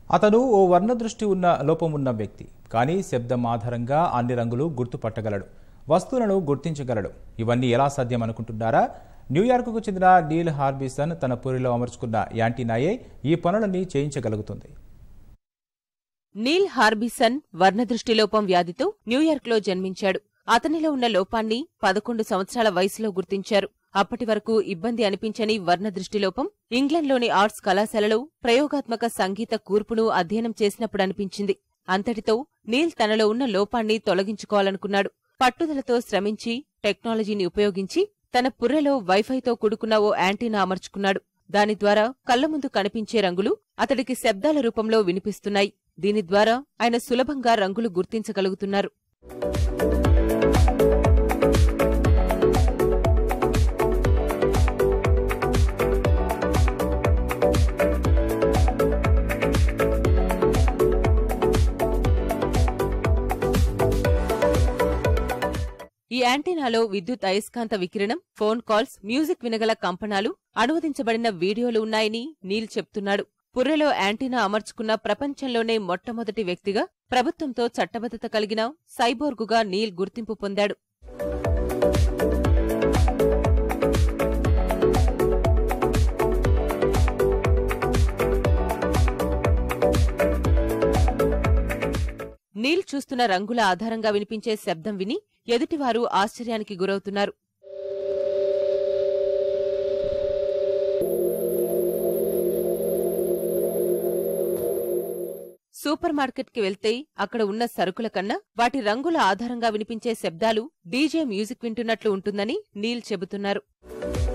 అతను ఓ వర్ణదృష్టి ఉన్న లోపం ఉన్న వ్యక్తి కానీ శబ్దం ఆధారంగా అన్ని రంగులు గుర్తుపట్టగలడు వస్తువులను గుర్తించగలడు ఇవన్నీ ఎలా సాధ్యం అనుకుంటున్నారా న్యూయార్క్కు చెందిన నీల్ హార్బిసన్ తన పూరిలో అమర్చుకున్న యాంటీనాయే ఈ పనులన్నీ చేయించగలుగుతుంది నీల్ హార్బిసన్ వర్ణదృష్టిలోపం వ్యాధితో న్యూయార్క్లో జన్మించాడు అతనిలో ఉన్న లోపాన్ని పదకొండు సంవత్సరాల వయసులో గుర్తించారు అప్పటి వరకు ఇబ్బంది అనిపించని వర్ణదృష్టిలోపం ఇంగ్లండ్లోని ఆర్ట్స్ కళాశాలలో ప్రయోగాత్మక సంగీత కూర్పును అధ్యయనం చేసినప్పుడు అనిపించింది అంతటితో నీల్ తనలో ఉన్న లోపాన్ని తొలగించుకోవాలనుకున్నాడు పట్టుదలతో శ్రమించి టెక్నాలజీని ఉపయోగించి తన పుర్రెలో వైఫైతో కూడుకున్న ఓ యాంటీనా అమర్చుకున్నాడు దాని ద్వారా కళ్ల ముందు కనిపించే రంగులు అతడికి శబ్దాల రూపంలో వినిపిస్తున్నాయి దీని ద్వారా ఆయన సులభంగా రంగులు గుర్తించగలుగుతున్నారు ఈ యాంటీనాలో విద్యుత్ అయస్కాంత వికిరణం ఫోన్ కాల్స్ మ్యూజిక్ వినగల కంపనాలు అనువదించబడిన వీడియోలు ఉన్నాయని నీల్ చెప్తున్నాడు పుర్రెలో యాంటీనా అమర్చుకున్న ప్రపంచంలోనే మొట్టమొదటి వ్యక్తిగా ప్రభుత్వంతో చట్టబద్ధత కలిగిన సైబోర్గుగా నీల్ గుర్తింపు పొందాడు నీల్ చూస్తున్న రంగుల ఆధారంగా వినిపించే శబ్దం విని ఎదుటివారు ఆశ్చర్యానికి గురవుతున్నారు సూపర్ మార్కెట్కి వెళ్తే అక్కడ ఉన్న సరుకుల కన్నా వాటి రంగుల ఆధారంగా వినిపించే శబ్దాలు డీజే మ్యూజిక్ వింటున్నట్లు ఉంటుందని నీల్ చెబుతున్నారు